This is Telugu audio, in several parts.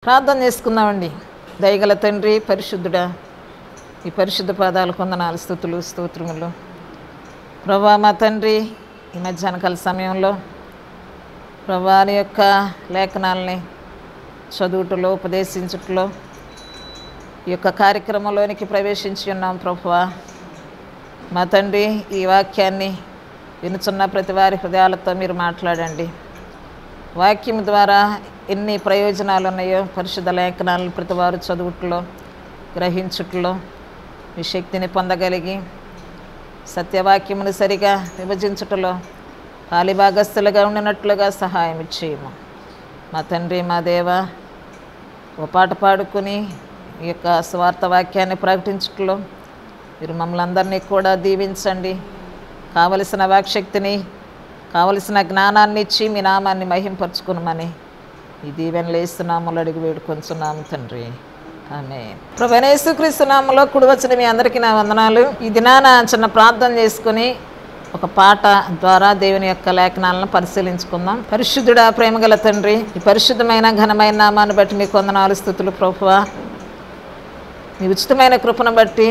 ప్రార్థన చేసుకుందామండి దయగల తండ్రి పరిశుద్ధుడా ఈ పరిశుద్ధ పాదాలు కొందనాలు స్థుతులు స్తోత్రములు ప్రభా మా తండ్రి ఈ మధ్యాహ్నకాల సమయంలో ప్రభా నీ యొక్క లేఖనాలని చదువుటలో ఉపదేశించుటలో ఈ యొక్క కార్యక్రమంలోనికి ప్రవేశించి ఉన్నాం ప్రభువా మా తండ్రి ఈ వాక్యాన్ని వినుచున్న ప్రతి వారి హృదయాలతో మీరు మాట్లాడండి వాక్యం ద్వారా ఎన్ని ప్రయోజనాలు ఉన్నాయో పరిశుద్ధ లేఖనాలను ప్రతి వారు చదువుట్లో గ్రహించుట్లో మీ శక్తిని పొందగలిగి సత్యవాక్యమును సరిగా విభజించుటలో కాలిభాగస్తులుగా ఉండినట్లుగా సహాయం ఇచ్చేయము మా తండ్రి మా దేవ ఓ పాట పాడుకుని ఈ యొక్క స్వార్థ వాక్యాన్ని ప్రకటించుటలో మీరు మమ్మల్ని అందరినీ కూడా దీవించండి కావలసిన వాక్శక్తిని కావలసిన జ్ఞానాన్ని ఇచ్చి మీ నామాన్ని మహింపరచుకునమని ఈ దీవెనలు వేస్తున్నాములు అడిగి వేడుకొంచున్నాము తండ్రి ఆమె ప్రభనేసుక్రీస్తు నామలో కుడి వచ్చిన మీ అందరికీ నా వందనాలు ఈ దినాన చిన్న ప్రార్థన చేసుకుని ఒక పాట ద్వారా దేవుని యొక్క లేఖనాలను పరిశీలించుకుందాం పరిశుద్ధుడా ప్రేమగల తండ్రి ఈ పరిశుద్ధమైన ఘనమైన నామాన్ని బట్టి మీకు వందనాలు స్థుతులు ప్రభువా మీ ఉచితమైన కృపను బట్టి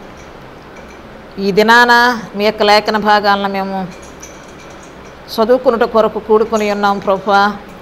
ఈ దినాన మీ యొక్క లేఖన భాగాలను మేము చదువుకున్నట కొరకు కూడుకుని ఉన్నాం ప్రభువా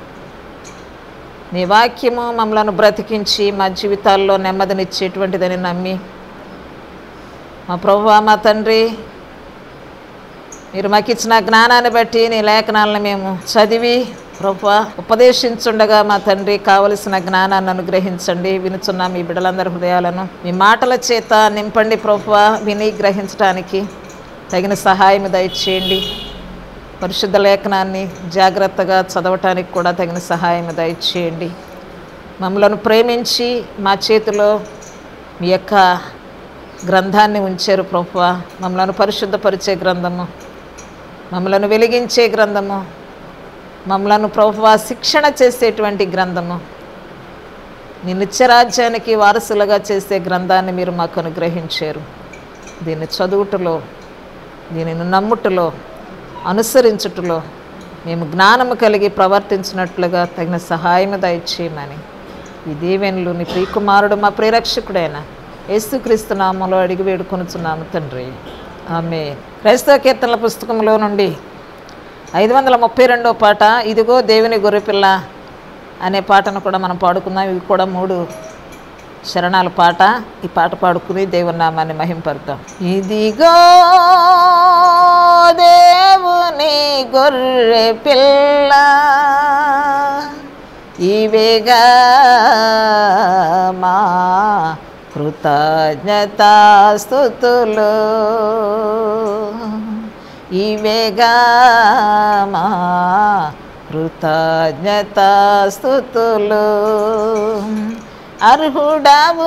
నీ వాక్యము మమ్మలను బ్రతికించి మా జీవితాల్లో నెమ్మదినిచ్చేటువంటిదని నమ్మి మా ప్రభువా మా తండ్రి మీరు మాకు ఇచ్చిన జ్ఞానాన్ని బట్టి నీ లేఖనాలను మేము చదివి ప్రభువ ఉపదేశించుండగా మా తండ్రి కావలసిన జ్ఞానాన్ని అనుగ్రహించండి వినుచున్న మీ బిడ్డలందరి హృదయాలను మీ మాటల చేత నింపండి ప్రభువ విని గ్రహించడానికి తగిన సహాయం దయచేయండి పరిశుద్ధ లేఖనాన్ని జాగ్రత్తగా చదవటానికి కూడా తగిన సహాయం దయచేయండి మమ్మలను ప్రేమించి మా చేతిలో మీ యొక్క గ్రంథాన్ని ఉంచారు ప్రభువ మమ్మలను పరిశుద్ధపరిచే గ్రంథము మమ్మలను వెలిగించే గ్రంథము మమ్మలను ప్రభువ శిక్షణ చేసేటువంటి గ్రంథము నీ నిత్యరాజ్యానికి వారసులుగా చేసే గ్రంథాన్ని మీరు మాకు అనుగ్రహించారు దీన్ని చదువుటలో దీనిని నమ్ముటలో అనుసరించుటలో మేము జ్ఞానము కలిగి ప్రవర్తించినట్లుగా తగిన సహాయం దయచేయమని ఈ దీవెనలు నీ ప్రియకుమారుడు మా ప్రియరక్షకుడైన యేసుక్రీస్తు నామంలో అడిగి వేడుకొనుచున్నాము తండ్రి ఆమె క్రైస్తవ కీర్తనల పుస్తకంలో నుండి ఐదు వందల ముప్పై రెండో పాట ఇదిగో దేవుని గొర్రెపిల్ల అనే పాటను కూడా మనం పాడుకుందాం ఇవి కూడా మూడు శరణాల పాట ఈ పాట పాడుకుని దేవుని నామాన్ని మహింపరుద్దాం ఇదిగో దేవుని గొర్రె పిల్ల ఇవేగా మా కృతజ్ఞతాస్థుతులు ఇవేగా మా కృతజ్ఞతాస్థుతులు అర్హుడవు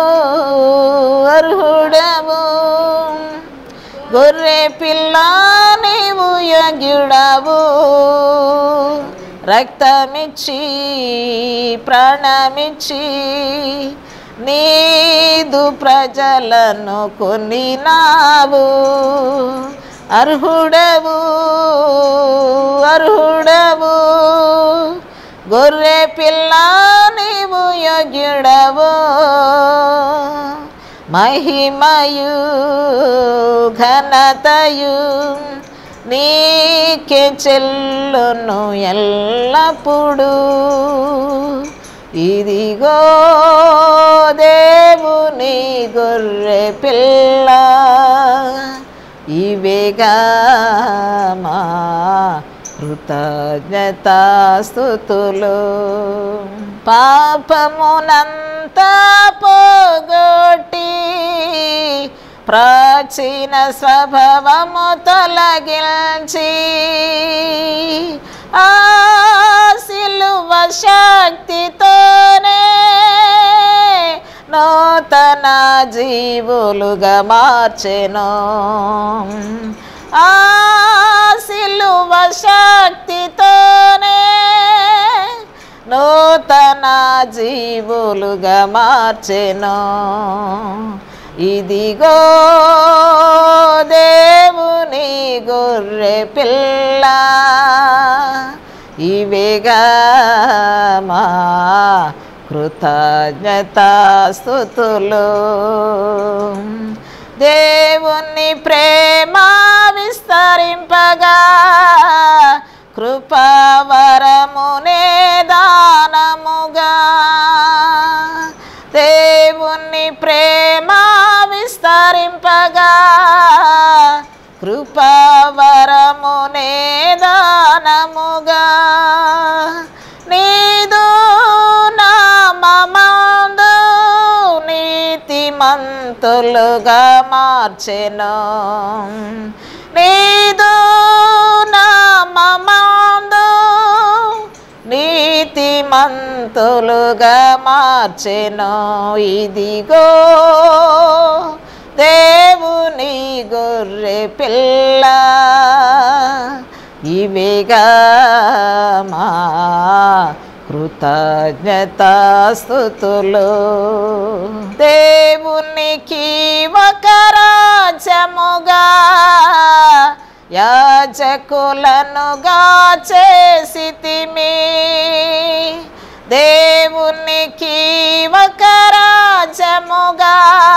అర్హుడవు గొర్రె పిల్ల నీవు యోగ్యుడవు రక్తమిచ్చి ప్రాణమిచ్చి నీదు ప్రజలను కొనినావు అర్హుడవు అర్హుడవు గొర్రె పిల్ల నీవు యోగ్యుడవు మహిమయు ఘనతయు నీకే చెల్లును ఎల్లప్పుడూ ఇదిగో దేవుని గొర్రె పిల్ల ఇవేగా మా కృతజ్ఞతాస్థుతులు పాపమునంతా పోగొట్టి ప్రాచీన స్వభావము తొలగించి ఆ సిలువ శక్తితోనే నూతన జీవులుగా మార్చెను ఆ సిలువ శక్తితోనే నూతన జీవులుగా మార్చెను ఇదిగో దేవుని గొర్రె పిల్ల ఇవేగా మా కృతజ్ఞతాస్తుతులు దేవుని ప్రేమ విస్తరింపగా కృపవరమునే దానముగా దేవుని ప్రేమ విస్తరింపగా కృపవరమునే దానముగా నీదు నామందు నీతిమంతులుగా మార్చెను నీదు నామందు నీతిమంతులుగా మార్చెను ఇదిగో దేవుని గొర్రె పిల్ల ఇవిగా మా కృతజ్ఞతాస్తుతులు దేవునికి ఒక రాజ్యముగా యాజకులనుగా చేసితిమి దేవునికి ఒక రాజ్యముగా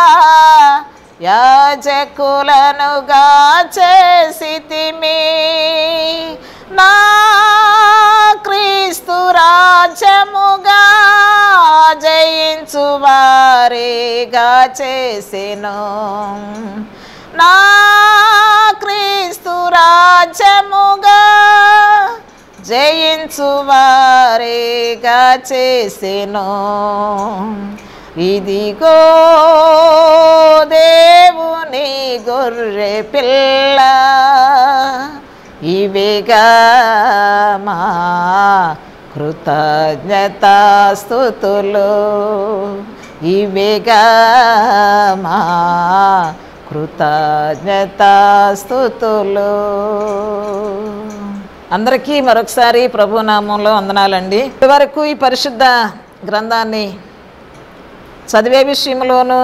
యాజకులనుగా చేసితిమి నా క్రీస్తు రాజ్యముగా జయించు వారిగా చేసెను నా క్రీస్తు రాజ్యముగా జయించు వారిగా చేసెను ఇదిగో దేవుని గొర్రె పిల్ల ఇవిగా మా కృతజ్ఞతాస్తుతులు ఇవిగా మా కృతజ్ఞతాస్తుతులు అందరికీ మరొకసారి ప్రభునామంలో వందనాలండి ఇదివరకు ఈ పరిశుద్ధ గ్రంథాన్ని చదివే విషయంలోనూ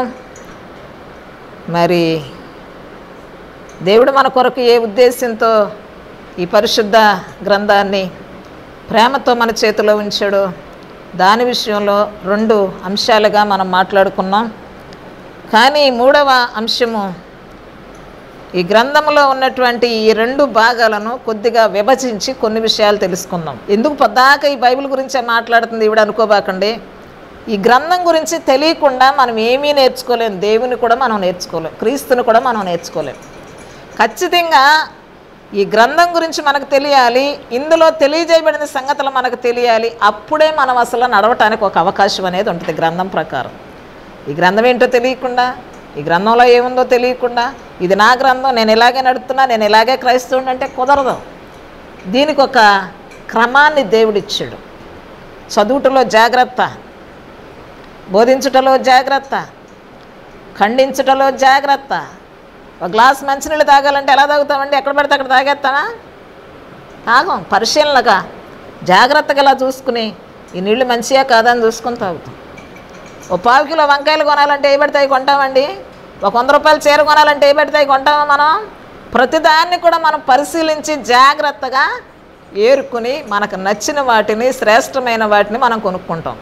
మరి దేవుడు మన కొరకు ఏ ఉద్దేశంతో ఈ పరిశుద్ధ గ్రంథాన్ని ప్రేమతో మన చేతిలో ఉంచాడో దాని విషయంలో రెండు అంశాలుగా మనం మాట్లాడుకున్నాం కానీ మూడవ అంశము ఈ గ్రంథంలో ఉన్నటువంటి ఈ రెండు భాగాలను కొద్దిగా విభజించి కొన్ని విషయాలు తెలుసుకుందాం ఎందుకు పద్దాక ఈ బైబిల్ గురించే మాట్లాడుతుంది ఇవిడ అనుకోబాకండి ఈ గ్రంథం గురించి తెలియకుండా మనం ఏమీ నేర్చుకోలేం దేవుని కూడా మనం నేర్చుకోలేం క్రీస్తుని కూడా మనం నేర్చుకోలేం ఖచ్చితంగా ఈ గ్రంథం గురించి మనకు తెలియాలి ఇందులో తెలియజేయబడిన సంగతులు మనకు తెలియాలి అప్పుడే మనం అసలు నడవటానికి ఒక అవకాశం అనేది ఉంటుంది గ్రంథం ప్రకారం ఈ గ్రంథం ఏంటో తెలియకుండా ఈ గ్రంథంలో ఏముందో తెలియకుండా ఇది నా గ్రంథం నేను ఇలాగే నడుపుతున్నా నేను ఇలాగే క్రైస్తవుడు అంటే కుదరదు దీనికి ఒక క్రమాన్ని దేవుడిచ్చాడు చదువుటలో జాగ్రత్త బోధించుటలో జాగ్రత్త ఖండించుటలో జాగ్రత్త ఒక గ్లాస్ మంచినీళ్ళు తాగాలంటే ఎలా తాగుతామండి ఎక్కడ పడితే అక్కడ తాగేస్తామా తాగం పరిశీలనగా జాగ్రత్తగా ఇలా చూసుకుని ఈ నీళ్ళు మంచియా కాదా అని చూసుకొని తాగుతాం ఓ పావు కిలో వంకాయలు కొనాలంటే ఏ పడితే అవి కొంటామండి ఒక వంద రూపాయలు చీర కొనాలంటే ఏ పడితే అవి కొంటామా మనం ప్రతిదాన్ని కూడా మనం పరిశీలించి జాగ్రత్తగా ఏరుకుని మనకు నచ్చిన వాటిని శ్రేష్టమైన వాటిని మనం కొనుక్కుంటాం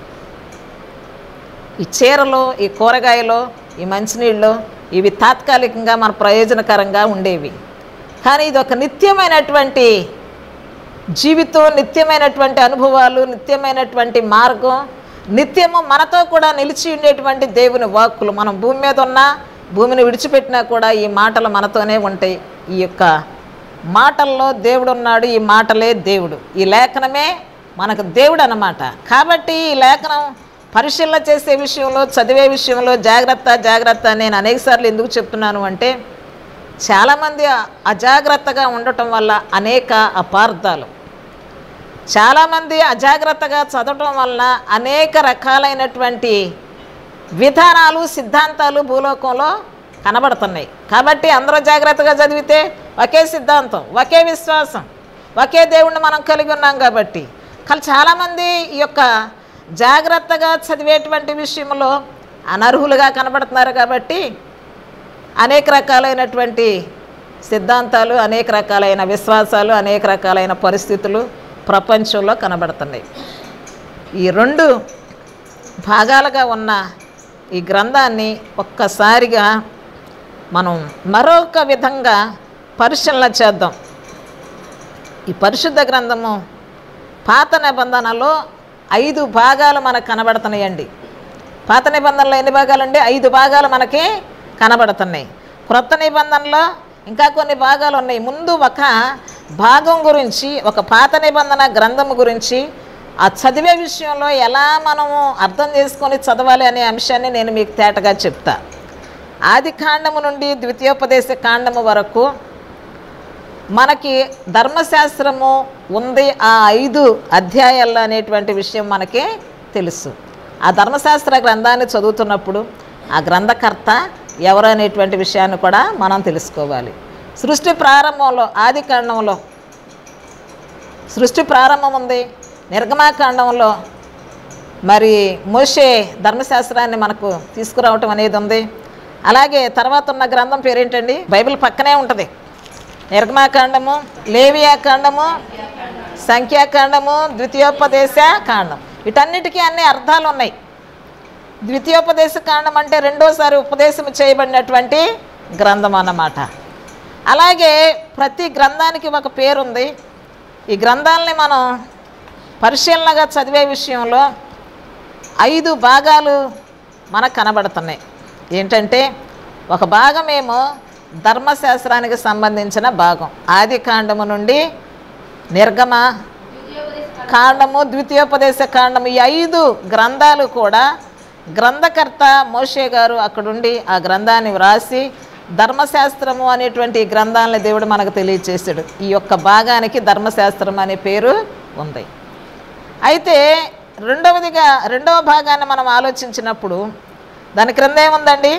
ఈ చీరలు ఈ కూరగాయలు ఈ మంచినీళ్ళు ఇవి తాత్కాలికంగా మన ప్రయోజనకరంగా ఉండేవి కానీ ఇది ఒక నిత్యమైనటువంటి జీవితం నిత్యమైనటువంటి అనుభవాలు నిత్యమైనటువంటి మార్గం నిత్యము మనతో కూడా నిలిచి ఉండేటువంటి దేవుని వాక్కులు మనం భూమి మీద ఉన్నా భూమిని విడిచిపెట్టినా కూడా ఈ మాటలు మనతోనే ఉంటాయి ఈ యొక్క మాటల్లో దేవుడు ఉన్నాడు ఈ మాటలే దేవుడు ఈ లేఖనమే మనకు దేవుడు అన్నమాట కాబట్టి ఈ లేఖనం పరిశీలన చేసే విషయంలో చదివే విషయంలో జాగ్రత్త జాగ్రత్త నేను అనేకసార్లు ఎందుకు చెప్తున్నాను అంటే చాలామంది అజాగ్రత్తగా ఉండటం వల్ల అనేక అపార్థాలు చాలామంది అజాగ్రత్తగా చదవటం వలన అనేక రకాలైనటువంటి విధానాలు సిద్ధాంతాలు భూలోకంలో కనబడుతున్నాయి కాబట్టి అందరూ జాగ్రత్తగా చదివితే ఒకే సిద్ధాంతం ఒకే విశ్వాసం ఒకే దేవుణ్ణి మనం కలిగి ఉన్నాం కాబట్టి కానీ చాలామంది ఈ యొక్క జాగ్రత్తగా చదివేటువంటి విషయంలో అనర్హులుగా కనబడుతున్నారు కాబట్టి అనేక రకాలైనటువంటి సిద్ధాంతాలు అనేక రకాలైన విశ్వాసాలు అనేక రకాలైన పరిస్థితులు ప్రపంచంలో కనబడుతున్నాయి ఈ రెండు భాగాలుగా ఉన్న ఈ గ్రంథాన్ని ఒక్కసారిగా మనం మరొక విధంగా పరిశీలన చేద్దాం ఈ పరిశుద్ధ గ్రంథము పాత నిబంధనలో ఐదు భాగాలు మనకు కనబడుతున్నాయండి పాత నిబంధనలో ఎన్ని భాగాలు అండి ఐదు భాగాలు మనకి కనబడుతున్నాయి క్రొత్త నిబంధనలో ఇంకా కొన్ని భాగాలు ఉన్నాయి ముందు ఒక భాగం గురించి ఒక పాత నిబంధన గ్రంథం గురించి ఆ చదివే విషయంలో ఎలా మనము అర్థం చేసుకొని చదవాలి అనే అంశాన్ని నేను మీకు తేటగా చెప్తా ఆది కాండము నుండి ద్వితీయోపదేశ కాండము వరకు మనకి ధర్మశాస్త్రము ఉంది ఆ ఐదు అధ్యాయాల్లో అనేటువంటి విషయం మనకి తెలుసు ఆ ధర్మశాస్త్ర గ్రంథాన్ని చదువుతున్నప్పుడు ఆ గ్రంథకర్త ఎవరు అనేటువంటి విషయాన్ని కూడా మనం తెలుసుకోవాలి సృష్టి ప్రారంభంలో ఆది కాండంలో సృష్టి ప్రారంభం ఉంది నిర్గమాకాండంలో మరి మోషే ధర్మశాస్త్రాన్ని మనకు తీసుకురావటం అనేది ఉంది అలాగే తర్వాత ఉన్న గ్రంథం పేరేంటండి బైబిల్ పక్కనే ఉంటుంది నిర్గమాకాండము లేవియాకాండము సంఖ్యాకాండము ద్వితీయోపదేశ కాండం వీటన్నిటికీ అన్ని అర్థాలు ఉన్నాయి ద్వితీయోపదేశ కాండం అంటే రెండోసారి ఉపదేశం చేయబడినటువంటి గ్రంథం అన్నమాట అలాగే ప్రతి గ్రంథానికి ఒక పేరుంది ఈ గ్రంథాలని మనం పరిశీలనగా చదివే విషయంలో ఐదు భాగాలు మనకు కనబడుతున్నాయి ఏంటంటే ఒక భాగమేమో ధర్మశాస్త్రానికి సంబంధించిన భాగం ఆది కాండము నుండి నిర్గమ కాండము ద్వితీయోపదేశ కాండము ఈ ఐదు గ్రంథాలు కూడా గ్రంథకర్త మోషే గారు అక్కడుండి ఆ గ్రంథాన్ని వ్రాసి ధర్మశాస్త్రము అనేటువంటి ఈ గ్రంథాలని దేవుడు మనకు తెలియచేశాడు ఈ యొక్క భాగానికి ధర్మశాస్త్రం అనే పేరు ఉంది అయితే రెండవదిగా రెండవ భాగాన్ని మనం ఆలోచించినప్పుడు దాని క్రింద ఏముందండి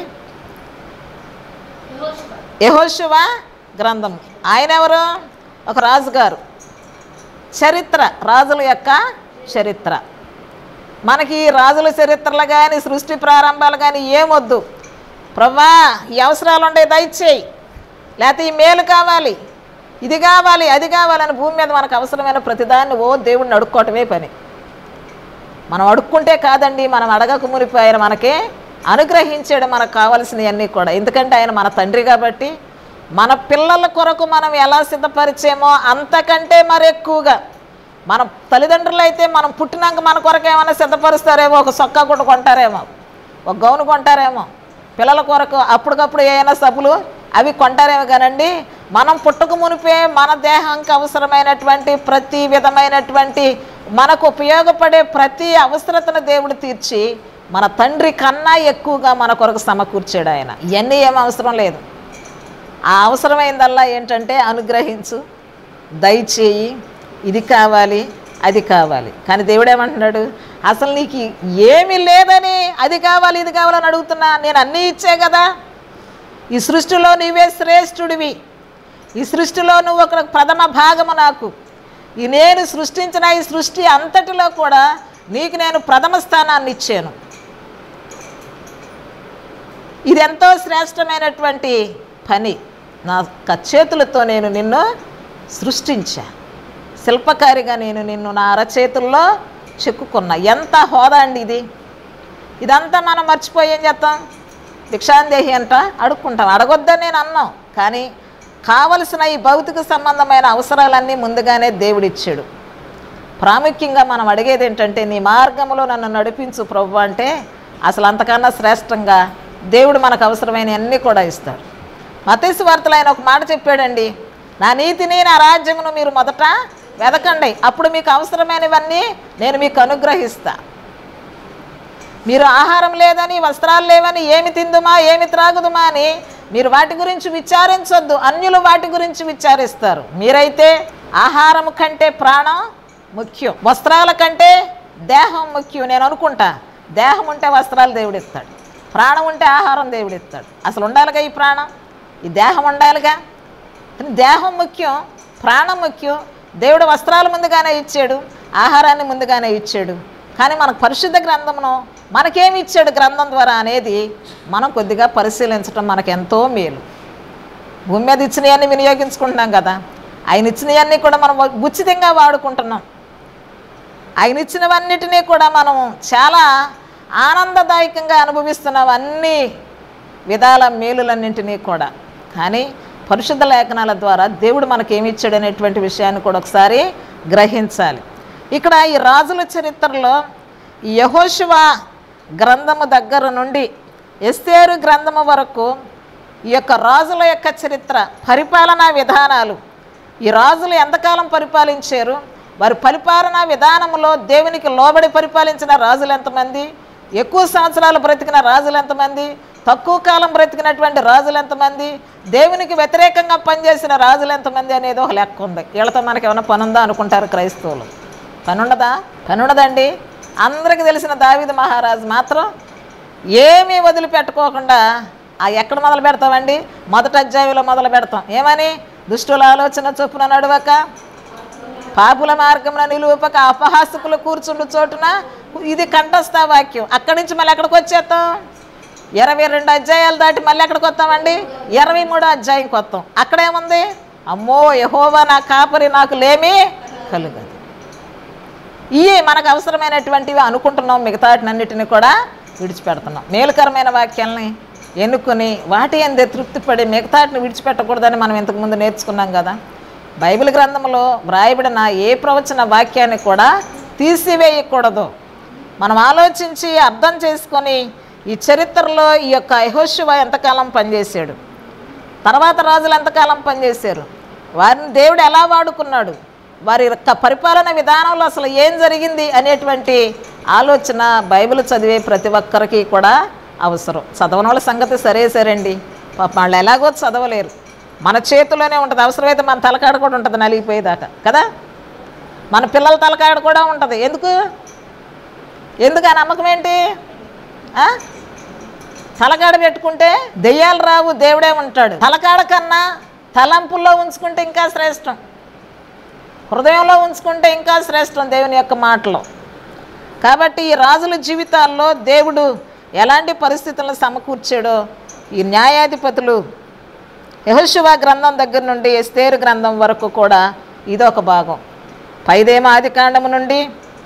యహోశువ గ్రంథం ఆయన ఎవరు ఒక రాజుగారు చరిత్ర రాజుల యొక్క చరిత్ర మనకి ఈ రాజుల చరిత్రలు కానీ సృష్టి ప్రారంభాలు కానీ ఏమొద్దు ప్రవ్వా ఈ అవసరాలు ఉండే దయచేయి లేకపోతే ఈ మేలు కావాలి ఇది కావాలి అది కావాలని భూమి మీద మనకు అవసరమైన ప్రతిదాన్ని ఓ దేవుడిని అడుక్కోవటమే పని మనం అడుక్కుంటే కాదండి మనం అడగక మునిపి ఆయన మనకి అనుగ్రహించాడు మనకు కావాల్సినవన్నీ కూడా ఎందుకంటే ఆయన మన తండ్రి కాబట్టి మన పిల్లల కొరకు మనం ఎలా సిద్ధపరిచేమో అంతకంటే మరి ఎక్కువగా మన తల్లిదండ్రులు అయితే మనం పుట్టినాక మన కొరకు ఏమైనా సిద్ధపరుస్తారేమో ఒక సొక్కా గుడ్డ కొంటారేమో ఒక గౌను కొంటారేమో పిల్లల కొరకు అప్పటికప్పుడు ఏమైనా సబ్బులు అవి కొంటారేమో కానండి మనం పుట్టక మునిపే మన దేహానికి అవసరమైనటువంటి ప్రతి విధమైనటువంటి మనకు ఉపయోగపడే ప్రతి అవసరతను దేవుడు తీర్చి మన తండ్రి కన్నా ఎక్కువగా మన కొరకు సమకూర్చాడు ఆయన ఇవన్నీ ఏం అవసరం లేదు ఆ అవసరమైందల్లా ఏంటంటే అనుగ్రహించు దయచేయి ఇది కావాలి అది కావాలి కానీ దేవుడు ఏమంటున్నాడు అసలు నీకు ఏమీ లేదని అది కావాలి ఇది కావాలని అడుగుతున్నా నేను అన్నీ ఇచ్చే కదా ఈ సృష్టిలో నీవే శ్రేష్ఠుడివి ఈ సృష్టిలో నువ్వు ఒక ప్రథమ భాగము నాకు ఈ నేను సృష్టించిన ఈ సృష్టి అంతటిలో కూడా నీకు నేను ప్రథమ స్థానాన్ని ఇచ్చాను ఇది ఎంతో శ్రేష్టమైనటువంటి పని నా యొక్క చేతులతో నేను నిన్ను సృష్టించా శిల్పకారిగా నేను నిన్ను నా అరచేతుల్లో చెక్కుకున్నా ఎంత హోదా అండి ఇది ఇదంతా మనం మర్చిపోయి ఏం చేస్తాం భిక్షాందేహి అంట అడుక్కుంటాం అడగొద్దని నేను అన్నాం కానీ కావలసిన ఈ భౌతిక సంబంధమైన అవసరాలన్నీ ముందుగానే దేవుడిచ్చాడు ప్రాముఖ్యంగా మనం అడిగేది ఏంటంటే నీ మార్గంలో నన్ను నడిపించు ప్రభు అంటే అసలు అంతకన్నా శ్రేష్టంగా దేవుడు మనకు అవసరమైన అన్నీ కూడా ఇస్తాడు మతేసు వార్తలు ఆయన ఒక మాట చెప్పాడండి నా నీతిని నా రాజ్యమును మీరు మొదట వెదకండి అప్పుడు మీకు అవసరమైనవన్నీ నేను మీకు అనుగ్రహిస్తా మీరు ఆహారం లేదని వస్త్రాలు లేవని ఏమి తిందుమా ఏమి త్రాగుదుమా అని మీరు వాటి గురించి విచారించొద్దు అన్యులు వాటి గురించి విచారిస్తారు మీరైతే ఆహారం కంటే ప్రాణం ముఖ్యం వస్త్రాల కంటే దేహం ముఖ్యం నేను అనుకుంటా దేహం ఉంటే వస్త్రాలు దేవుడిస్తాడు ప్రాణం ఉంటే ఆహారం దేవుడిస్తాడు అసలు ఉండాలిగా ఈ ప్రాణం ఈ దేహం ఉండాలిగా కానీ దేహం ముఖ్యం ప్రాణం ముఖ్యం దేవుడు వస్త్రాలు ముందుగానే ఇచ్చాడు ఆహారాన్ని ముందుగానే ఇచ్చాడు కానీ మనకు పరిశుద్ధ గ్రంథమును మనకేమి ఇచ్చాడు గ్రంథం ద్వారా అనేది మనం కొద్దిగా పరిశీలించడం మనకు ఎంతో మేలు భూమి మీద ఇచ్చినవన్నీ వినియోగించుకుంటున్నాం కదా ఆయన ఇచ్చినవన్నీ కూడా మనం ఉచితంగా వాడుకుంటున్నాం ఆయన ఇచ్చినవన్నిటినీ కూడా మనం చాలా ఆనందదాయకంగా అనుభవిస్తున్నావు అన్ని విధాల మేలులన్నింటినీ కూడా కానీ పరిశుద్ధ లేఖనాల ద్వారా దేవుడు మనకేమి ఇచ్చాడు అనేటువంటి విషయాన్ని కూడా ఒకసారి గ్రహించాలి ఇక్కడ ఈ రాజుల చరిత్రలో ఈ యహోశివ గ్రంథము దగ్గర నుండి ఎస్తేరు గ్రంథము వరకు ఈ యొక్క రాజుల యొక్క చరిత్ర పరిపాలనా విధానాలు ఈ రాజులు ఎంతకాలం పరిపాలించారు వారి పరిపాలనా విధానంలో దేవునికి లోబడి పరిపాలించిన రాజులు ఎంతమంది ఎక్కువ సంవత్సరాలు బ్రతికిన రాజులు ఎంతమంది తక్కువ కాలం బ్రతికినటువంటి రాజులు ఎంతమంది దేవునికి వ్యతిరేకంగా పనిచేసిన రాజులు ఎంతమంది అనేది ఒక లెక్క ఉంది వీళ్ళతో మనకి ఏమైనా పని ఉందా అనుకుంటారు క్రైస్తవులు పని ఉండదా పని ఉండదండి అందరికీ తెలిసిన దావిద మహారాజు మాత్రం ఏమీ వదిలిపెట్టుకోకుండా ఆ ఎక్కడ మొదలు పెడతామండి మొదటి అధ్యాయంలో మొదలు పెడతాం ఏమని దుష్టుల ఆలోచన చొప్పున నడవక పాపుల మార్గమున నిలువపక అపహాసకులు కూర్చుండు చోటున ఇది కంఠస్థ వాక్యం అక్కడి నుంచి మళ్ళీ ఎక్కడికి వచ్చేస్తాం ఇరవై రెండు అధ్యాయాలు దాటి మళ్ళీ ఎక్కడికి వస్తామండి ఇరవై మూడో అధ్యాయంకి వస్తాం అక్కడేముంది అమ్మో యహోవా నా కాపరి నాకు లేమి కలుగదు ఇవి మనకు అవసరమైనటువంటివి అనుకుంటున్నాం మిగతాటినన్నిటిని కూడా విడిచిపెడుతున్నాం మేలుకరమైన వాక్యాలని ఎన్నుకొని వాటి అందే తృప్తిపడి మిగతాటిని విడిచిపెట్టకూడదని మనం ఇంతకుముందు నేర్చుకున్నాం కదా బైబిల్ గ్రంథంలో వ్రాయబడిన ఏ ప్రవచన వాక్యాన్ని కూడా తీసివేయకూడదు మనం ఆలోచించి అర్థం చేసుకొని ఈ చరిత్రలో ఈ యొక్క యహోశివ ఎంతకాలం పనిచేశాడు తర్వాత రాజులు ఎంతకాలం పనిచేశారు వారిని దేవుడు ఎలా వాడుకున్నాడు వారి యొక్క పరిపాలన విధానంలో అసలు ఏం జరిగింది అనేటువంటి ఆలోచన బైబిల్ చదివే ప్రతి ఒక్కరికి కూడా అవసరం చదవని వాళ్ళ సంగతి సరే సరేండి పాప వాళ్ళు ఎలాగో చదవలేరు మన చేతిలోనే ఉంటుంది అవసరమైతే మన తలకాడ కూడా ఉంటుంది నలిగిపోయేదాకా కదా మన పిల్లల తలకాడ కూడా ఉంటుంది ఎందుకు ఎందుకు ఆ నమ్మకం ఏంటి ఆ? తలకాడ పెట్టుకుంటే దెయ్యాలు రావు దేవుడే ఉంటాడు తలకాడ కన్నా తలంపుల్లో ఉంచుకుంటే ఇంకా శ్రేష్టం హృదయంలో ఉంచుకుంటే ఇంకా శ్రేష్టం దేవుని యొక్క మాటలు కాబట్టి ఈ రాజుల జీవితాల్లో దేవుడు ఎలాంటి పరిస్థితులను సమకూర్చాడో ఈ న్యాయాధిపతులు యహోశివ గ్రంథం దగ్గర నుండి ఎస్తేరు గ్రంథం వరకు కూడా ఇదొక భాగం పైదేమో ఆది కాండము నుండి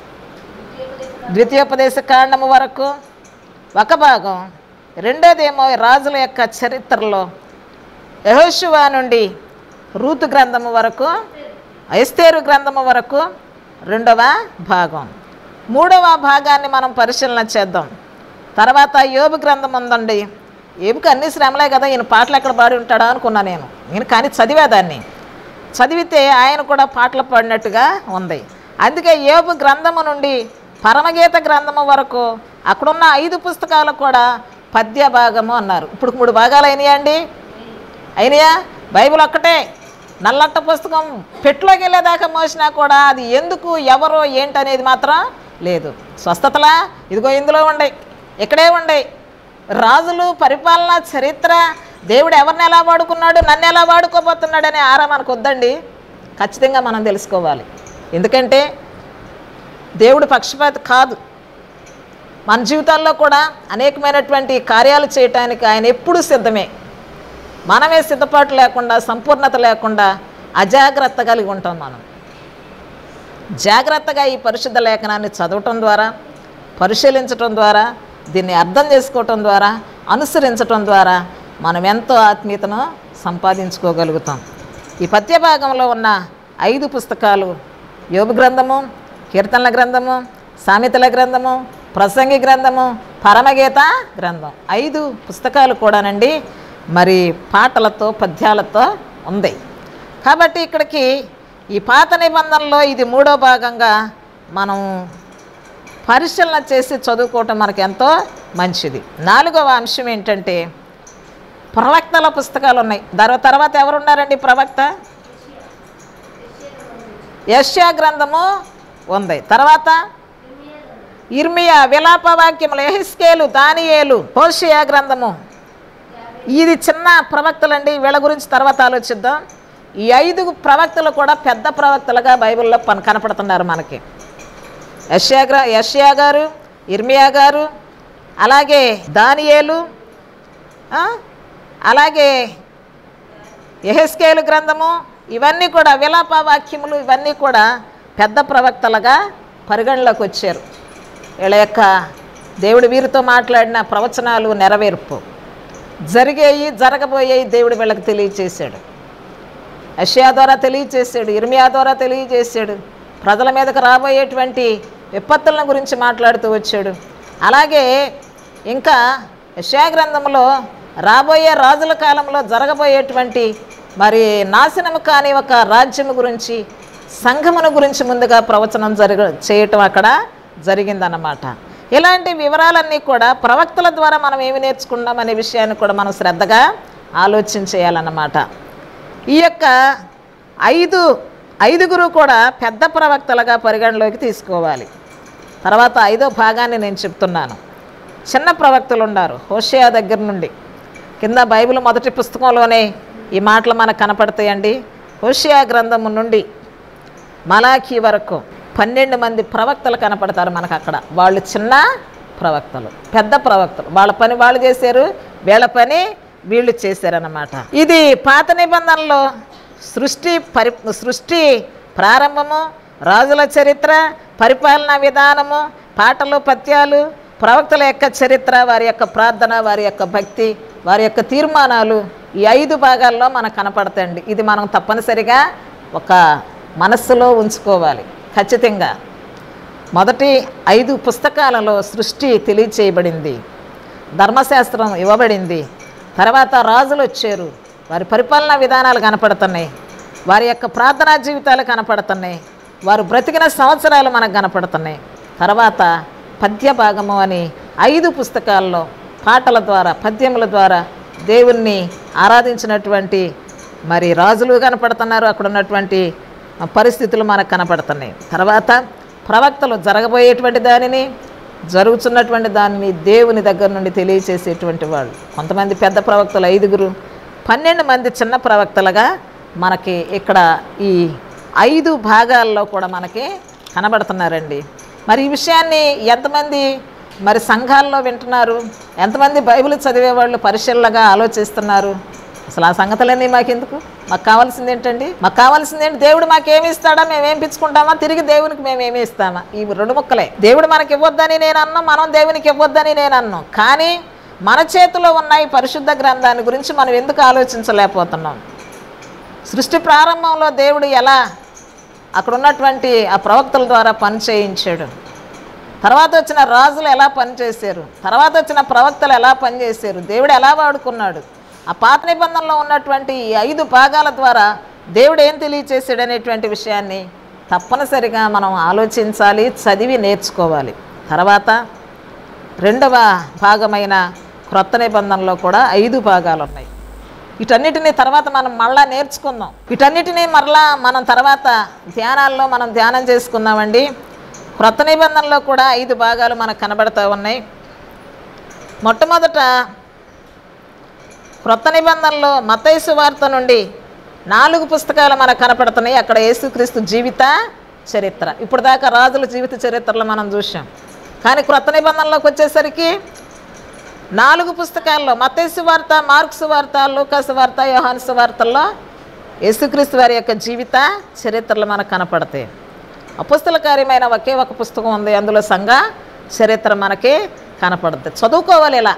ద్వితీయోపదేశ కాండము వరకు ఒక భాగం రెండోదేమో రాజుల యొక్క చరిత్రలో యహోశివ నుండి రూతు గ్రంథము వరకు ఎస్తేరు గ్రంథము వరకు రెండవ భాగం మూడవ భాగాన్ని మనం పరిశీలన చేద్దాం తర్వాత యోబు గ్రంథం ఉందండి ఏబుకి అన్ని శ్రమలే కదా ఈయన పాటలు ఎక్కడ పాడి ఉంటాడా అనుకున్నా నేను నేను కానీ చదివేదాన్ని చదివితే ఆయన కూడా పాటలు పాడినట్టుగా ఉంది అందుకే యోబు గ్రంథము నుండి పరమగీత గ్రంథము వరకు అక్కడున్న ఐదు పుస్తకాలు కూడా పద్య భాగము అన్నారు ఇప్పుడు మూడు భాగాలు అయినాయా అండి అయినాయా బైబిల్ ఒక్కటే నల్లట్ట పుస్తకం పెట్టులోకి వెళ్ళేదాకా మోసినా కూడా అది ఎందుకు ఎవరో ఏంటనేది మాత్రం లేదు స్వస్థతలా ఇదిగో ఇందులో ఉండే ఇక్కడే ఉండే రాజులు పరిపాలన చరిత్ర దేవుడు ఎవరిని ఎలా వాడుకున్నాడు నన్ను ఎలా వాడుకోబోతున్నాడు అనే ఆరా మనకు వద్దండి ఖచ్చితంగా మనం తెలుసుకోవాలి ఎందుకంటే దేవుడు పక్షపాతి కాదు మన జీవితాల్లో కూడా అనేకమైనటువంటి కార్యాలు చేయటానికి ఆయన ఎప్పుడూ సిద్ధమే మనమే సిద్ధపాటు లేకుండా సంపూర్ణత లేకుండా అజాగ్రత్త కలిగి ఉంటాం మనం జాగ్రత్తగా ఈ పరిశుద్ధ లేఖనాన్ని చదవటం ద్వారా పరిశీలించటం ద్వారా దీన్ని అర్థం చేసుకోవటం ద్వారా అనుసరించటం ద్వారా మనం ఎంతో ఆత్మీయతను సంపాదించుకోగలుగుతాం ఈ పద్య భాగంలో ఉన్న ఐదు పుస్తకాలు యోగ గ్రంథము కీర్తనల గ్రంథము సామెతల గ్రంథము ప్రసంగి గ్రంథము పరమగీత గ్రంథం ఐదు పుస్తకాలు కూడానండి మరి పాటలతో పద్యాలతో ఉంది కాబట్టి ఇక్కడికి ఈ పాత నిబంధనలో ఇది మూడో భాగంగా మనం పరిశీలన చేసి చదువుకోవటం మనకు ఎంతో మంచిది నాలుగవ అంశం ఏంటంటే ప్రవక్తల పుస్తకాలు ఉన్నాయి దాని తర్వాత ఎవరు ఉన్నారండి ప్రవక్త యష్యా గ్రంథము ఉంది తర్వాత ఇర్మియా విలాప వాక్యములు ఎహిస్కేలు దానియేలు హోషియా గ్రంథము ఇది చిన్న ప్రవక్తలండి వీళ్ళ గురించి తర్వాత ఆలోచిద్దాం ఈ ఐదు ప్రవక్తలు కూడా పెద్ద ప్రవక్తలుగా బైబిల్లో పని కనపడుతున్నారు మనకి యష్యా గ్ర యష్యా గారు ఇర్మియా గారు అలాగే దానియేలు ఆ, అలాగే ఎహెస్కేలు గ్రంథము ఇవన్నీ కూడా విలాప వాక్యములు ఇవన్నీ కూడా పెద్ద ప్రవక్తలుగా పరిగణలోకి వచ్చారు వీళ్ళ యొక్క దేవుడు వీరితో మాట్లాడిన ప్రవచనాలు నెరవేర్పు జరిగేయి జరగబోయేవి దేవుడు వీళ్ళకి తెలియచేశాడు అషియా ద్వారా తెలియచేశాడు ఇర్మియా ద్వారా తెలియచేశాడు ప్రజల మీదకు రాబోయేటువంటి విపత్తులను గురించి మాట్లాడుతూ వచ్చాడు అలాగే ఇంకా యషయా గ్రంథంలో రాబోయే రాజుల కాలంలో జరగబోయేటువంటి మరి నాశనము కాని ఒక రాజ్యము గురించి సంఘమును గురించి ముందుగా ప్రవచనం జరగ చేయటం అక్కడ జరిగిందన్నమాట ఇలాంటి వివరాలన్నీ కూడా ప్రవక్తల ద్వారా మనం ఏమి నేర్చుకున్నాం అనే విషయాన్ని కూడా మనం శ్రద్ధగా ఆలోచించేయాలన్నమాట ఈ యొక్క ఐదు ఐదుగురు కూడా పెద్ద ప్రవక్తలుగా పరిగణలోకి తీసుకోవాలి తర్వాత ఐదో భాగాన్ని నేను చెప్తున్నాను చిన్న ప్రవక్తలు ఉన్నారు హోషియా దగ్గర నుండి కింద బైబిల్ మొదటి పుస్తకంలోనే ఈ మాటలు మనకు కనపడతాయండి హోషియా గ్రంథము నుండి మలాఖీ వరకు పన్నెండు మంది ప్రవక్తలు కనపడతారు మనకు అక్కడ వాళ్ళు చిన్న ప్రవక్తలు పెద్ద ప్రవక్తలు వాళ్ళ పని వాళ్ళు చేశారు వీళ్ళ పని వీళ్ళు చేశారన్నమాట ఇది పాత నిబంధనలో సృష్టి పరి సృష్టి ప్రారంభము రాజుల చరిత్ర పరిపాలనా విధానము పాటలు పద్యాలు ప్రవక్తల యొక్క చరిత్ర వారి యొక్క ప్రార్థన వారి యొక్క భక్తి వారి యొక్క తీర్మానాలు ఈ ఐదు భాగాల్లో మనకు కనపడతాయండి ఇది మనం తప్పనిసరిగా ఒక మనస్సులో ఉంచుకోవాలి ఖచ్చితంగా మొదటి ఐదు పుస్తకాలలో సృష్టి తెలియచేయబడింది ధర్మశాస్త్రం ఇవ్వబడింది తర్వాత రాజులు వచ్చారు వారి పరిపాలనా విధానాలు కనపడుతున్నాయి వారి యొక్క ప్రార్థనా జీవితాలు కనపడుతున్నాయి వారు బ్రతికిన సంవత్సరాలు మనకు కనపడుతున్నాయి తర్వాత పద్య భాగము అని ఐదు పుస్తకాల్లో పాటల ద్వారా పద్యముల ద్వారా దేవుణ్ణి ఆరాధించినటువంటి మరి రాజులు కనపడుతున్నారు అక్కడ ఉన్నటువంటి పరిస్థితులు మనకు కనపడుతున్నాయి తర్వాత ప్రవక్తలు జరగబోయేటువంటి దానిని జరుగుతున్నటువంటి దానిని దేవుని దగ్గర నుండి తెలియచేసేటువంటి వాళ్ళు కొంతమంది పెద్ద ప్రవక్తలు ఐదుగురు పన్నెండు మంది చిన్న ప్రవక్తలుగా మనకి ఇక్కడ ఈ ఐదు భాగాల్లో కూడా మనకి కనబడుతున్నారండి మరి ఈ విషయాన్ని ఎంతమంది మరి సంఘాల్లో వింటున్నారు ఎంతమంది బైబిల్ చదివే వాళ్ళు పరిశీలనగా ఆలోచిస్తున్నారు అసలు ఆ సంగతులన్నీ మాకెందుకు మాకు కావాల్సింది ఏంటండి మాకు కావాల్సింది ఏంటి దేవుడు మాకేమి ఇస్తాడా మేము ఏం పిచ్చుకుంటామా తిరిగి దేవునికి మేము ఏమి ఇస్తామా ఈ రెండు ముక్కలే దేవుడు మనకి ఇవ్వద్దని నేను అన్నాం మనం దేవునికి ఇవ్వద్దని నేను అన్నాం కానీ మన చేతిలో ఉన్న ఈ పరిశుద్ధ గ్రంథాన్ని గురించి మనం ఎందుకు ఆలోచించలేకపోతున్నాం సృష్టి ప్రారంభంలో దేవుడు ఎలా అక్కడ ఉన్నటువంటి ఆ ప్రవక్తల ద్వారా పని చేయించాడు తర్వాత వచ్చిన రాజులు ఎలా పనిచేశారు తర్వాత వచ్చిన ప్రవక్తలు ఎలా పనిచేశారు దేవుడు ఎలా వాడుకున్నాడు ఆ పాత నిబంధనలో ఉన్నటువంటి ఈ ఐదు భాగాల ద్వారా దేవుడు ఏం తెలియచేశాడు అనేటువంటి విషయాన్ని తప్పనిసరిగా మనం ఆలోచించాలి చదివి నేర్చుకోవాలి తర్వాత రెండవ భాగమైన క్రొత్త నిబంధనలో కూడా ఐదు భాగాలు ఉన్నాయి వీటన్నిటిని తర్వాత మనం మళ్ళా నేర్చుకుందాం వీటన్నిటిని మరలా మనం తర్వాత ధ్యానాల్లో మనం ధ్యానం చేసుకుందామండి క్రొత్త నిబంధనలో కూడా ఐదు భాగాలు మనకు కనబడతా ఉన్నాయి మొట్టమొదట క్రొత్త నిబంధనలో మతైసు వార్త నుండి నాలుగు పుస్తకాలు మనకు కనపడుతున్నాయి అక్కడ యేసుక్రీస్తు జీవిత చరిత్ర ఇప్పుడు దాకా రాజుల జీవిత చరిత్రలో మనం చూసాం కానీ క్రొత్త నిబంధనలోకి వచ్చేసరికి నాలుగు పుస్తకాల్లో మతేసు వార్త మార్క్స్ వార్త లూకాసు వార్త యోహాన్సు వార్తల్లో యేసుక్రీస్తు వారి యొక్క జీవిత చరిత్రలు మనకు కనపడతాయి అపుస్తలకార్యమైన ఒకే ఒక పుస్తకం ఉంది అందులో సంఘ చరిత్ర మనకి కనపడుతుంది చదువుకోవాలి ఇలా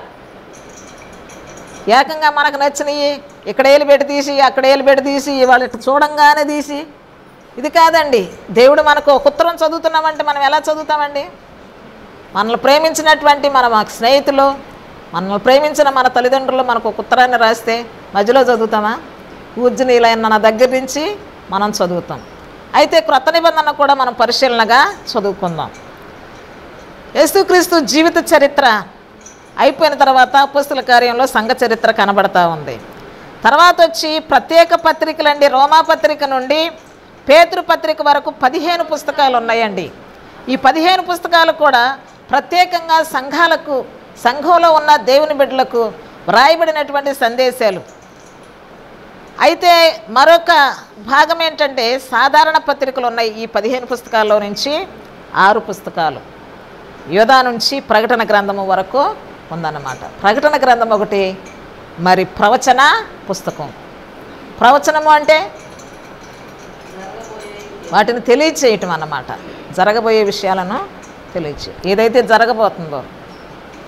ఏకంగా మనకు నచ్చినవి ఇక్కడ ఏలు పెట్టి తీసి అక్కడ ఏలు పెట్టి తీసి వాళ్ళకి చూడంగానే తీసి ఇది కాదండి దేవుడు మనకు ఒక ఉత్తరం చదువుతున్నామంటే మనం ఎలా చదువుతామండి మనల్ని ప్రేమించినటువంటి మన మా స్నేహితులు మనల్ని ప్రేమించిన మన తల్లిదండ్రులు మనకు ఒక ఉత్తరాన్ని రాస్తే మధ్యలో చదువుతామా ఊర్జనీలైన నా దగ్గర నుంచి మనం చదువుతాం అయితే క్రొత్త నిబంధన కూడా మనం పరిశీలనగా చదువుకుందాం యేసుక్రీస్తు జీవిత చరిత్ర అయిపోయిన తర్వాత అపుస్తుల కార్యంలో సంఘ చరిత్ర కనబడతా ఉంది తర్వాత వచ్చి ప్రత్యేక పత్రికలండి రోమా పత్రిక నుండి పేతృ పత్రిక వరకు పదిహేను పుస్తకాలు ఉన్నాయండి ఈ పదిహేను పుస్తకాలు కూడా ప్రత్యేకంగా సంఘాలకు సంఘంలో ఉన్న దేవుని బిడ్డలకు వ్రాయబడినటువంటి సందేశాలు అయితే మరొక భాగం ఏంటంటే సాధారణ పత్రికలు ఉన్నాయి ఈ పదిహేను పుస్తకాల్లో నుంచి ఆరు పుస్తకాలు యోధా నుంచి ప్రకటన గ్రంథము వరకు ఉందన్నమాట ప్రకటన గ్రంథం ఒకటి మరి ప్రవచన పుస్తకం ప్రవచనము అంటే వాటిని తెలియచేయటం అన్నమాట జరగబోయే విషయాలను తెలియచే ఏదైతే జరగబోతుందో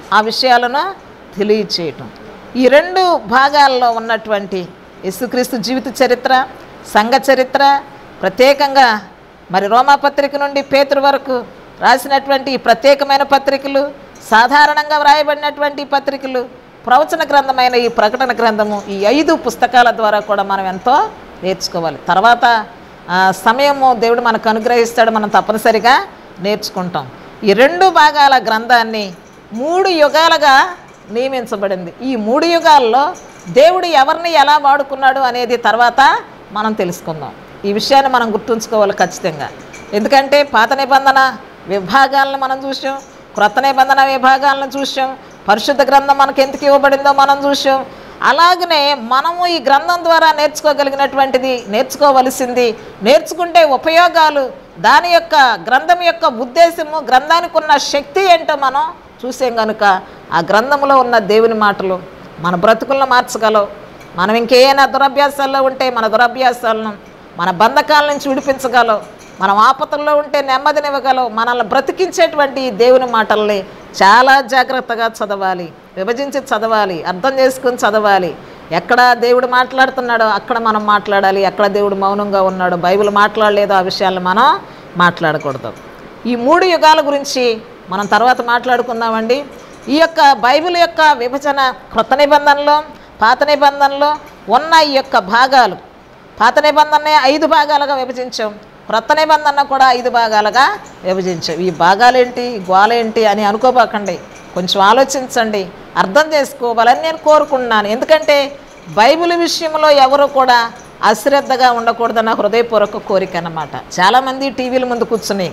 ఆ విషయాలను తెలియచేయటం ఈ రెండు భాగాల్లో ఉన్నటువంటి యేసుక్రీస్తు జీవిత చరిత్ర సంఘ చరిత్ర ప్రత్యేకంగా మరి రోమాపత్రిక నుండి పేతురు వరకు రాసినటువంటి ఈ ప్రత్యేకమైన పత్రికలు సాధారణంగా వ్రాయబడినటువంటి ఈ పత్రికలు ప్రవచన గ్రంథమైన ఈ ప్రకటన గ్రంథము ఈ ఐదు పుస్తకాల ద్వారా కూడా మనం ఎంతో నేర్చుకోవాలి తర్వాత ఆ, సమయము దేవుడు మనకు అనుగ్రహిస్తాడు మనం తప్పనిసరిగా నేర్చుకుంటాం ఈ రెండు భాగాల గ్రంథాన్ని మూడు యుగాలుగా నియమించబడింది ఈ మూడు యుగాల్లో దేవుడు ఎవరిని ఎలా వాడుకున్నాడు అనేది తర్వాత మనం తెలుసుకుందాం ఈ విషయాన్ని మనం గుర్తుంచుకోవాలి ఖచ్చితంగా ఎందుకంటే పాత నిబంధన విభాగాలను మనం చూసాం క్రొత్త నిబంధన విభాగాలను చూసాం పరిశుద్ధ గ్రంథం మనకు ఎందుకు ఇవ్వబడిందో మనం చూసాం అలాగనే మనము ఈ గ్రంథం ద్వారా నేర్చుకోగలిగినటువంటిది నేర్చుకోవలసింది నేర్చుకుంటే ఉపయోగాలు దాని యొక్క గ్రంథం యొక్క ఉద్దేశము గ్రంథానికి ఉన్న శక్తి ఏంటో మనం చూసాం కనుక ఆ గ్రంథంలో ఉన్న దేవుని మాటలు మన బ్రతుకులను మార్చగలవు మనం ఇంకేమైనా దురభ్యాసాల్లో ఉంటే మన దురభ్యాసాలను మన బంధకాల నుంచి విడిపించగలవు మనం ఆపదల్లో ఉంటే నెమ్మదినివ్వగలవు మనల్ని బ్రతికించేటువంటి ఈ దేవుని మాటల్ని చాలా జాగ్రత్తగా చదవాలి విభజించి చదవాలి అర్థం చేసుకుని చదవాలి ఎక్కడ దేవుడు మాట్లాడుతున్నాడో అక్కడ మనం మాట్లాడాలి ఎక్కడ దేవుడు మౌనంగా ఉన్నాడో బైబిల్ మాట్లాడలేదో ఆ విషయాలను మనం మాట్లాడకూడదు ఈ మూడు యుగాల గురించి మనం తర్వాత మాట్లాడుకుందామండి ఈ యొక్క బైబిల్ యొక్క విభజన క్రొత్త నిబంధనలో పాత నిబంధనలో ఉన్న ఈ యొక్క భాగాలు పాత నిబంధననే ఐదు భాగాలుగా విభజించాం క్రొత్త నిబంధన కూడా ఐదు భాగాలుగా విభజించాం ఈ భాగాలేంటి ఈ గోలేంటి అని అనుకోబాకండి కొంచెం ఆలోచించండి అర్థం చేసుకోవాలని నేను కోరుకుంటున్నాను ఎందుకంటే బైబిల్ విషయంలో ఎవరు కూడా అశ్రద్ధగా ఉండకూడదన్న హృదయపూర్వక కోరిక అన్నమాట చాలామంది టీవీల ముందు కూర్చుని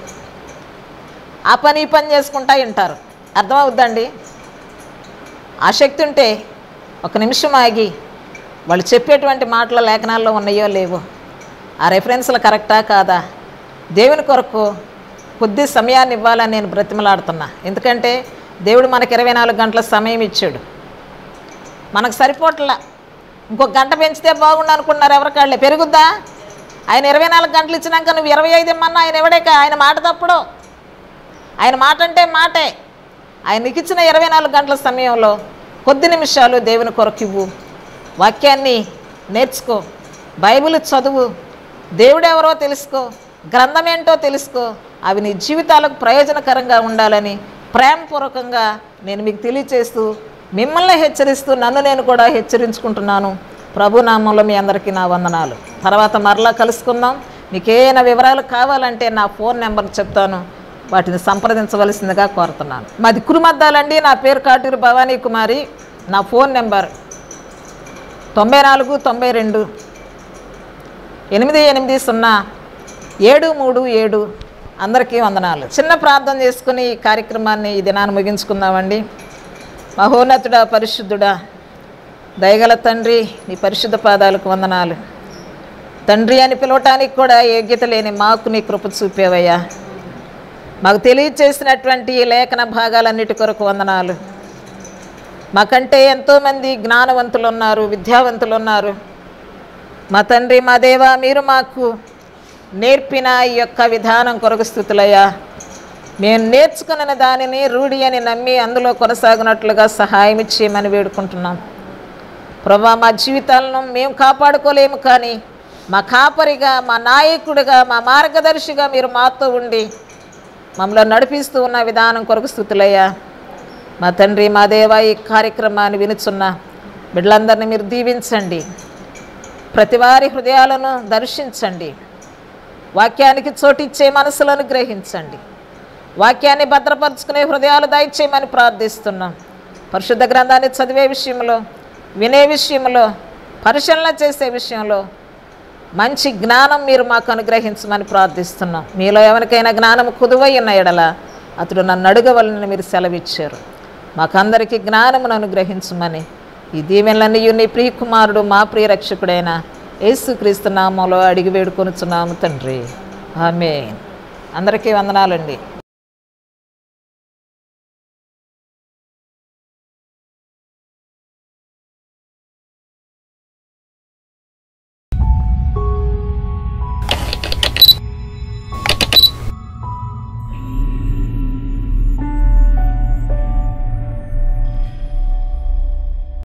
ఆ పని ఈ పని చేసుకుంటా వింటారు అర్థమవుద్దండి ఆసక్తి ఉంటే ఒక నిమిషం ఆగి వాళ్ళు చెప్పేటువంటి మాటల లేఖనాల్లో ఉన్నాయో లేవో ఆ రెఫరెన్స్లు కరెక్టా కాదా దేవుని కొరకు కొద్ది సమయాన్ని ఇవ్వాలని నేను బ్రతిమలాడుతున్నా ఎందుకంటే దేవుడు మనకి ఇరవై నాలుగు గంటల సమయం ఇచ్చాడు మనకు సరిపోట్లా ఇంకొక గంట పెంచితే బాగుండు అనుకున్నారు ఎవరికాళ్ళే పెరుగుద్దా ఆయన ఇరవై నాలుగు గంటలు ఇచ్చినాక నువ్వు ఇరవై ఐదు ఇమ్మన్నా ఆయన ఎవడేక ఆయన మాట తప్పుడు ఆయన మాట అంటే మాటే ఆయన నీకు ఇచ్చిన ఇరవై నాలుగు గంటల సమయంలో కొద్ది నిమిషాలు దేవుని కొరకు ఇవ్వు వాక్యాన్ని నేర్చుకో బైబిల్ చదువు దేవుడెవరో తెలుసుకో గ్రంథం ఏంటో తెలుసుకో అవి నీ జీవితాలకు ప్రయోజనకరంగా ఉండాలని ప్రేమపూర్వకంగా నేను మీకు తెలియచేస్తూ మిమ్మల్ని హెచ్చరిస్తూ నన్ను నేను కూడా హెచ్చరించుకుంటున్నాను ప్రభు నామంలో మీ అందరికీ నా వందనాలు తర్వాత మరలా కలుసుకుందాం మీకు ఏమైనా వివరాలు కావాలంటే నా ఫోన్ నెంబర్ చెప్తాను వాటిని సంప్రదించవలసిందిగా కోరుతున్నాను మాది కురుమద్దాలండి నా పేరు కాటూరు భవానీ కుమారి నా ఫోన్ నెంబర్ తొంభై నాలుగు తొంభై రెండు ఎనిమిది ఎనిమిది సున్నా ఏడు మూడు ఏడు అందరికీ వందనాలు చిన్న ప్రార్థన చేసుకుని ఈ కార్యక్రమాన్ని ఈ దినాన్ని ముగించుకుందామండి మహోన్నతుడా పరిశుద్ధుడా దయగల తండ్రి నీ పరిశుద్ధ పాదాలకు వందనాలు తండ్రి అని పిలవటానికి కూడా యోగ్యత లేని మాకు నీ కృప చూపేవయ్యా మాకు తెలియచేసినటువంటి ఈ లేఖన భాగాలన్నిటి కొరకు వందనాలు మాకంటే ఎంతోమంది జ్ఞానవంతులు ఉన్నారు విద్యావంతులు ఉన్నారు మా తండ్రి మా దేవా మీరు మాకు నేర్పిన ఈ యొక్క విధానం కొరకు స్థుతులయ్యా మేము నేర్చుకున్న దానిని రూఢి అని నమ్మి అందులో కొనసాగినట్లుగా సహాయం ఇచ్చేయమని వేడుకుంటున్నాం ప్రభా మా జీవితాలను మేము కాపాడుకోలేము కానీ మా కాపరిగా మా నాయకుడిగా మా మార్గదర్శిగా మీరు మాతో ఉండి మమ్మల్ని నడిపిస్తూ ఉన్న విధానం కొరకు స్థుతులయ్యా మా తండ్రి మా దేవ ఈ కార్యక్రమాన్ని వినుచున్న బిడ్డలందరినీ మీరు దీవించండి ప్రతి వారి హృదయాలను దర్శించండి వాక్యానికి చోటిచ్చే మనసులను గ్రహించండి వాక్యాన్ని భద్రపరుచుకునే హృదయాలు దయచేయమని ప్రార్థిస్తున్నాం పరిశుద్ధ గ్రంథాన్ని చదివే విషయంలో వినే విషయంలో పరిశీలన చేసే విషయంలో మంచి జ్ఞానం మీరు మాకు అనుగ్రహించమని ప్రార్థిస్తున్నాం మీలో ఎవరికైనా జ్ఞానం కుదువై ఉన్న ఎడల అతడు నన్ను అడగవలని మీరు సెలవిచ్చారు మాకందరికీ జ్ఞానమును అనుగ్రహించమని ఈ దీవెనలన్నీ నీ ప్రియకుమారుడు మా ప్రియ రక్షకుడైన యేసుక్రీస్తు నామంలో అడిగి వేడుకొనుచున్నాము తండ్రి ఆమె అందరికీ వందనాలండి